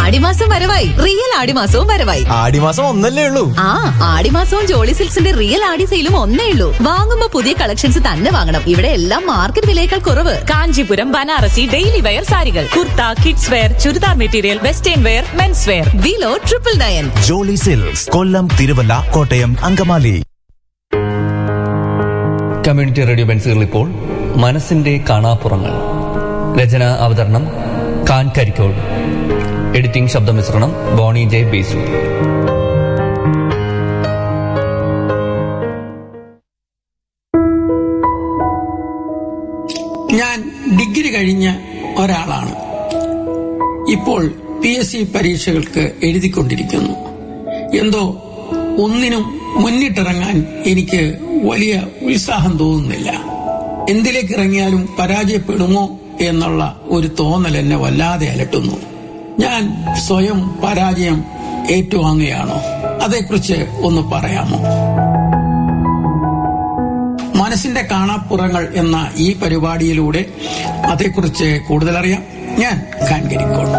ആടിമാസം വരവായി റിയൽ ആടിമാസവും വരവായി ആടിമാസം ഒന്നല്ലേ ഉള്ളൂ ആ ആടിമാസവും ജോളി സിൽക്സിന്റെ റിയൽ ആടി സെയിലും ഒന്നേ ഉള്ളൂ വാങ്ങുമ്പോ പുതിയ കളക്ഷൻസ് തന്നെ വാങ്ങണം ഇവിടെ എല്ലാം മാർക്കറ്റ് വിലയേക്കാൾ കുറവ് കാഞ്ചീപുരം ബനാറസി ഡെയിലി വെയർ സാരികൾ kurta kids wear churidar material western wear mens wear below triple nine Jolly silks Kollam Thiruvalla Kottayam Angamaly community radio ബെൻസുകൾ ഇപ്പോൾ മനസ്സിന്റെ കാണാപ്പുറങ്ങൾ രചന അവതരണം കാൻ കരിക്കോട് എഡിറ്റിംഗ് ശബ്ദമിശ്രണം ബോണി ജെ ബേസു ഞാൻ ഡിഗ്രി കഴിഞ്ഞ ഒരാളാണ് ഇപ്പോൾ പി എസ് സി പരീക്ഷകൾക്ക് എഴുതിക്കൊണ്ടിരിക്കുന്നു എന്തോ ഒന്നിനും മുന്നിട്ടിറങ്ങാൻ എനിക്ക് വലിയ ഉത്സാഹം തോന്നുന്നില്ല എന്തിലേക്ക് ഇറങ്ങിയാലും പരാജയപ്പെടുമോ എന്നുള്ള ഒരു തോന്നൽ എന്നെ വല്ലാതെ അലട്ടുന്നു ഞാൻ സ്വയം പരാജയം ഏറ്റുവാങ്ങുകയാണോ അതേക്കുറിച്ച് ഒന്ന് പറയാമോ മനസ്സിന്റെ കാണാപ്പുറങ്ങൾ എന്ന ഈ പരിപാടിയിലൂടെ അതേക്കുറിച്ച് കൂടുതൽ അറിയാം ഞാൻ ഖാൻകരിക്കോൾ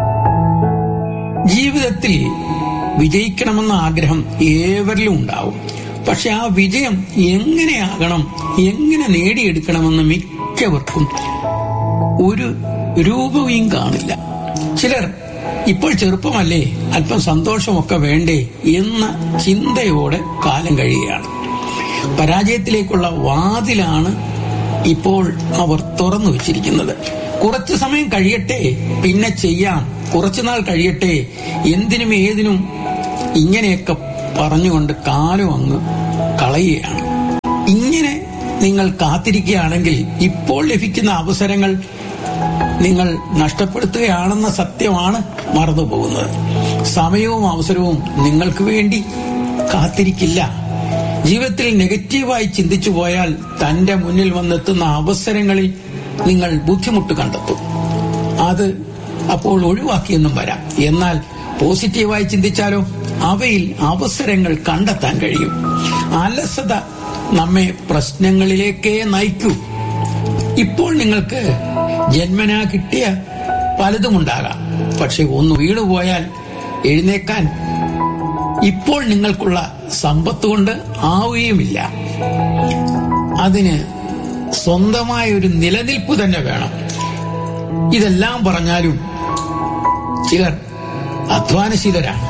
ജീവിതത്തിൽ വിജയിക്കണമെന്ന ആഗ്രഹം ഏവരിലും ഉണ്ടാവും പക്ഷെ ആ വിജയം എങ്ങനെയാകണം എങ്ങനെ നേടിയെടുക്കണമെന്ന് മിക്കവർക്കും ഒരു രൂപവും കാണില്ല ചിലർ ഇപ്പോൾ ചെറുപ്പമല്ലേ അല്പം സന്തോഷമൊക്കെ വേണ്ടേ എന്ന ചിന്തയോടെ കാലം കഴിയുകയാണ് പരാജയത്തിലേക്കുള്ള വാതിലാണ് ഇപ്പോൾ അവർ തുറന്നു വെച്ചിരിക്കുന്നത് കുറച്ചു സമയം കഴിയട്ടെ പിന്നെ ചെയ്യാം കുറച്ചുനാൾ കഴിയട്ടെ എന്തിനും ഏതിനും ഇങ്ങനെയൊക്കെ പറഞ്ഞുകൊണ്ട് കാലം അങ്ങ് കളയുകയാണ് ഇങ്ങനെ നിങ്ങൾ കാത്തിരിക്കുകയാണെങ്കിൽ ഇപ്പോൾ ലഭിക്കുന്ന അവസരങ്ങൾ നിങ്ങൾ നഷ്ടപ്പെടുത്തുകയാണെന്ന സത്യമാണ് മറന്നുപോകുന്നത് സമയവും അവസരവും നിങ്ങൾക്ക് വേണ്ടി കാത്തിരിക്കില്ല ജീവിതത്തിൽ നെഗറ്റീവായി ചിന്തിച്ചു പോയാൽ തന്റെ മുന്നിൽ വന്നെത്തുന്ന അവസരങ്ങളിൽ നിങ്ങൾ ബുദ്ധിമുട്ട് കണ്ടെത്തും അത് അപ്പോൾ ഒഴിവാക്കിയെന്നും വരാം എന്നാൽ പോസിറ്റീവായി ചിന്തിച്ചാലോ അവയിൽ അവസരങ്ങൾ കണ്ടെത്താൻ കഴിയും അലസത നമ്മെ പ്രശ്നങ്ങളിലേക്കേ നയിക്കൂ ഇപ്പോൾ നിങ്ങൾക്ക് ജന്മനാ കിട്ടിയ പലതുമുണ്ടാകാം പക്ഷെ ഒന്ന് വീണുപോയാൽ എഴുന്നേക്കാൻ ഇപ്പോൾ നിങ്ങൾക്കുള്ള സമ്പത്ത് കൊണ്ട് ആവുകയുമില്ല അതിന് സ്വന്തമായ ഒരു നിലനിൽപ്പ് തന്നെ വേണം ഇതെല്ലാം പറഞ്ഞാലും ചിലർ അധ്വാനശീലരാണ്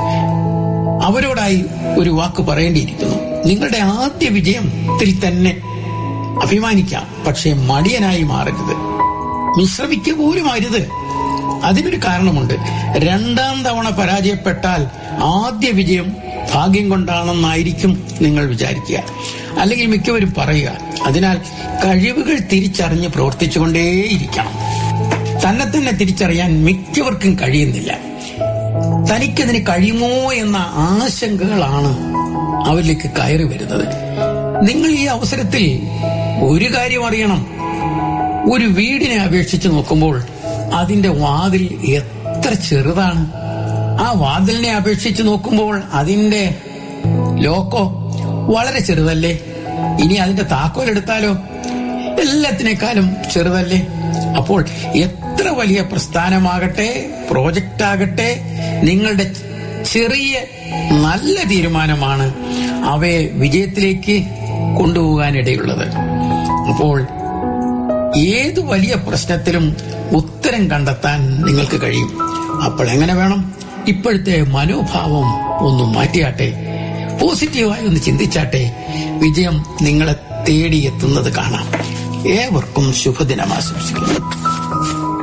അവരോടായി ഒരു വാക്ക് പറയേണ്ടിയിരിക്കുന്നു നിങ്ങളുടെ ആദ്യ വിജയത്തിൽ തന്നെ അഭിമാനിക്കാം പക്ഷെ മടിയനായി മാറരുത് വിശ്രമിക്കുക പോലും അരുത് അതിനൊരു കാരണമുണ്ട് രണ്ടാം തവണ പരാജയപ്പെട്ടാൽ ആദ്യ വിജയം ഭാഗ്യം കൊണ്ടാണെന്നായിരിക്കും നിങ്ങൾ വിചാരിക്കുക അല്ലെങ്കിൽ മിക്കവരും പറയുക അതിനാൽ കഴിവുകൾ തിരിച്ചറിഞ്ഞ് പ്രവർത്തിച്ചുകൊണ്ടേയിരിക്കണം തന്നെ തന്നെ തിരിച്ചറിയാൻ മിക്കവർക്കും കഴിയുന്നില്ല തനിക്കതിന് കഴിയുമോ എന്ന ആശങ്കകളാണ് അവരിലേക്ക് കയറി വരുന്നത് നിങ്ങൾ ഈ അവസരത്തിൽ ഒരു കാര്യം അറിയണം ഒരു വീടിനെ അപേക്ഷിച്ച് നോക്കുമ്പോൾ അതിന്റെ വാതിൽ എത്ര ചെറുതാണ് ആ വാതിലിനെ അപേക്ഷിച്ച് നോക്കുമ്പോൾ അതിന്റെ ലോക്കോ വളരെ ചെറുതല്ലേ ഇനി അതിന്റെ താക്കോൽ എടുത്താലോ എല്ലാത്തിനേക്കാളും ചെറുതല്ലേ അപ്പോൾ എത്ര വലിയ പ്രസ്ഥാനമാകട്ടെ പ്രോജക്റ്റ് ആകട്ടെ നിങ്ങളുടെ ചെറിയ നല്ല തീരുമാനമാണ് അവയെ വിജയത്തിലേക്ക് കൊണ്ടുപോകാനിടയുള്ളത് അപ്പോൾ ഏത് വലിയ പ്രശ്നത്തിലും ഉത്തരം കണ്ടെത്താൻ നിങ്ങൾക്ക് കഴിയും അപ്പോൾ എങ്ങനെ വേണം ഇപ്പോഴത്തെ മനോഭാവം ഒന്ന് മാറ്റിയാട്ടെ പോസിറ്റീവായി ഒന്ന് ചിന്തിച്ചാട്ടെ വിജയം നിങ്ങളെ തേടിയെത്തുന്നത് കാണാം ഏവർക്കും ശുഭദിനം ആശംസിക്കുന്നു